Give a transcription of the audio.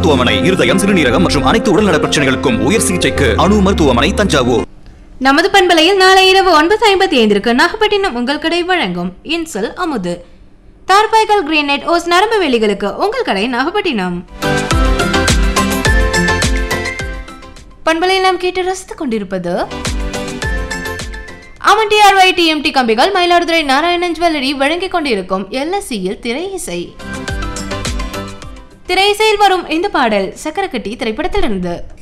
மருத்துவமனை இருதயம் சிறுநீரகம் மற்றும் அனைத்து உடல்நல பிரச்சனைகளுக்கும் உயர் சிகிச்சைக்கு அணு மருத்துவமனை தஞ்சாவூர் நமது பண்பலையில் நாளை இரவு ஒன்பது ஐம்பத்தி ஐந்திற்கு நாகப்பட்டினம் உங்கள் கடை வழங்கும் இன்சல் அமுது தார்பாய்கள் கிரீனெட் ஓஸ் நரம்பு வெளிகளுக்கு உங்கள் கடை நாகப்பட்டினம் பண்பலையில் நாம் கேட்டு ரசித்துக் கொண்டிருப்பது அமன் டிஆர்ஒய் டிஎம்டி கம்பிகள் மயிலாடுதுறை நாராயணன் ஜுவல்லரி வழங்கிக் கொண்டிருக்கும் எல்எஸ்சியில் திரை இசை திரை இசையில் வரும் இந்த பாடல் சக்கரக்கட்டி திரைப்படத்திலிருந்து